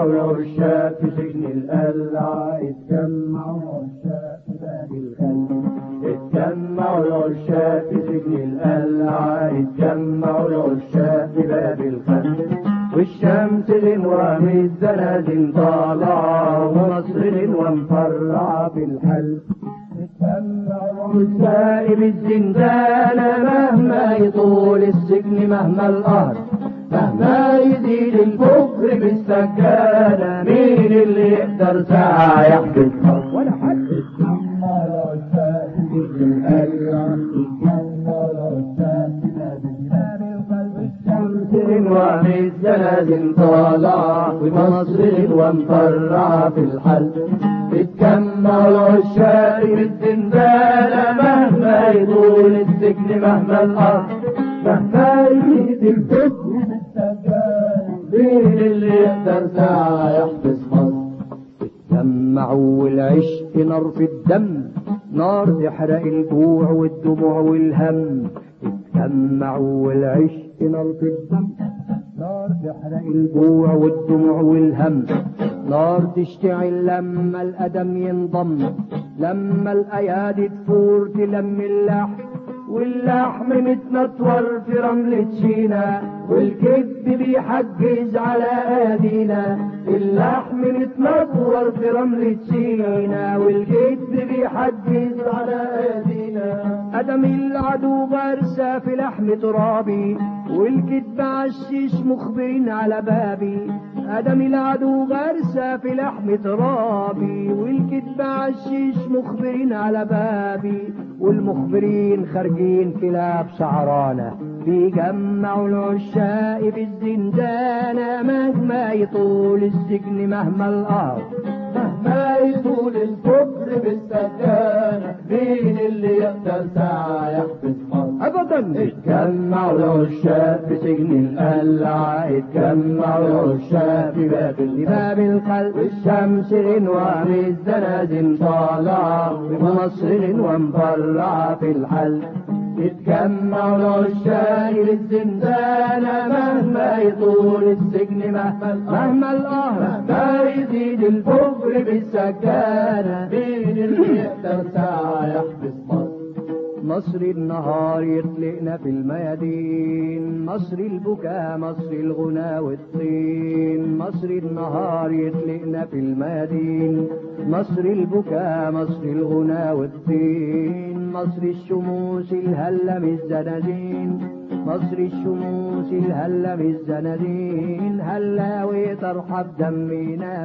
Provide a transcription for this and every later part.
اتجمعوا العشاق في سجن القلعة اتجمعوا العشاق في باب الخل اتجمعوا العشاق في سجن القلعة اتجمعوا العشاق في باب الخل والشمس غنوة من الزنازل طالعة ومصر غنوة مفرعة في الحل والسائب الزنزانة مهما يطول السجن مهما القهر مهما يزيد الكفر بالسكانة مين اللي يقدر ساعة يحبس ولا حد ومن الزلازل طالعة ومصر ومفرعة في الحل بتجمع العشاق بالزنزانة مهما يطول السجن مهما الأرض مهما يزيد الكفر بالسكانة مين اللي يقدر ساعة يحبس مصر اتجمعوا والعشق نار في الدم نار تحرق الجوع والدموع والهم اتجمعوا والعشق نار في الدم نار تحرق الجوع والدموع والهم نار تشتعل لما الأدم ينضم لما الأيادي تفور تلم اللحم واللحم متنطور في رملة سينا والكذب بيحجز على ايادينا اللحم متنطور في رملة سينا والكذب بيحجز على ايادينا ادم العدو غرسة في لحم ترابي والكذب عشش مخبرين على بابي ادم العدو غرسة في لحم ترابي والكذب عشش مخبرين على بابي والمخبرين خارجين كلاب سعرانة بيجمعوا العشاق في الزنزانة مهما يطول السجن مهما الأرض مهما يطول الكفر بالسكانة مين اللي يقدر ساعة يحبس مصر أبدا اتجمعوا العشاق في سجن القلعة اتجمعوا العشاق في باب باب القلب والشمس غنوة من الزنازل طالعة ومصر غنوة مفرعة في الحل اتجمعوا العشاق للزنزانة مهما يطول السجن مهما مهما القهر مهما يزيد الكفر بالسكانة مين اللي يقدر ساعة يحبس مصر مصر النهار يطلقنا في الميادين مصر البكاء مصر الغنى والطين مصر النهار يطلقنا في الميادين مصر البكاء مصر الغنى والطين مصر الشموس الهلم الزنازين مصر الشموس الهلم الزنازين هلا وترحب دمينا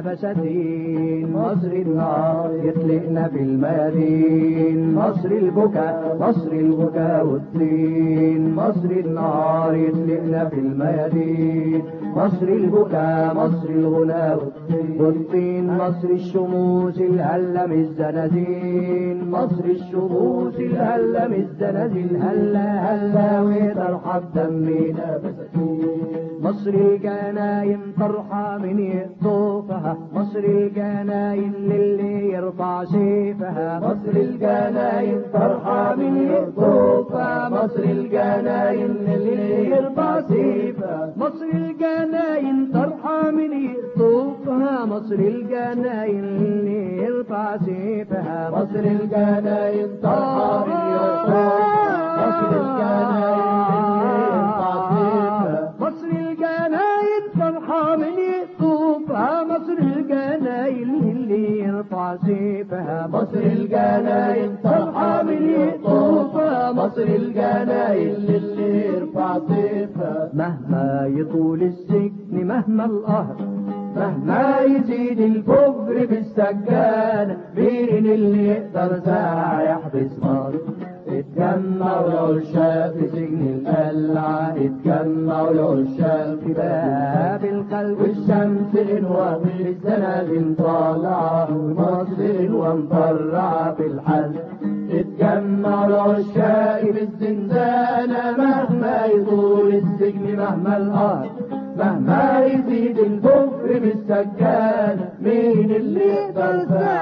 بساتين مصر النار يطلقنا في الميادين مصر البكاء مصر البكاء والطين مصر النار يطلقنا في الميادين مصر البكاء مصر الغنى والطين مصر الشموس الهلم الزنازين مصر الشموس الهلم الزنازين هلا هلا وترحب دمينا بساتين مصر الجناين طرحة من يقطفها مصر الجناين للي يرفع سيفها مصر الجناين طرحة من يقطفها مصر الجناين للي يرفع سيفها مصر الجناين طرحة من يقطفها مصر الجناين اللي يرفع سيفها مصر الجناين طرحة من يقطفها مصر الجناين مصر الجناين فرحة من يطوفها مصر الجناين اللي يرفع سيفها مصر الجناين فرحة من يطوفها مصر الجناين اللي يرفع سيفها مهما يطول السجن مهما القهر مهما يزيد الكفر بالسجانة مين اللي يقدر ساعة يحبس مصر اتجمعوا العشاق في سجن القلعة اتجمعوا العشاق في باب القلب والشمس غنوة من الزنازل طالعة ومصر غنوة مفرعة في الحل اتجمعوا العشاق في الزنزانة مهما يطول السجن مهما الأرض مهما يزيد الكفر بالسجانة مين اللي يقدر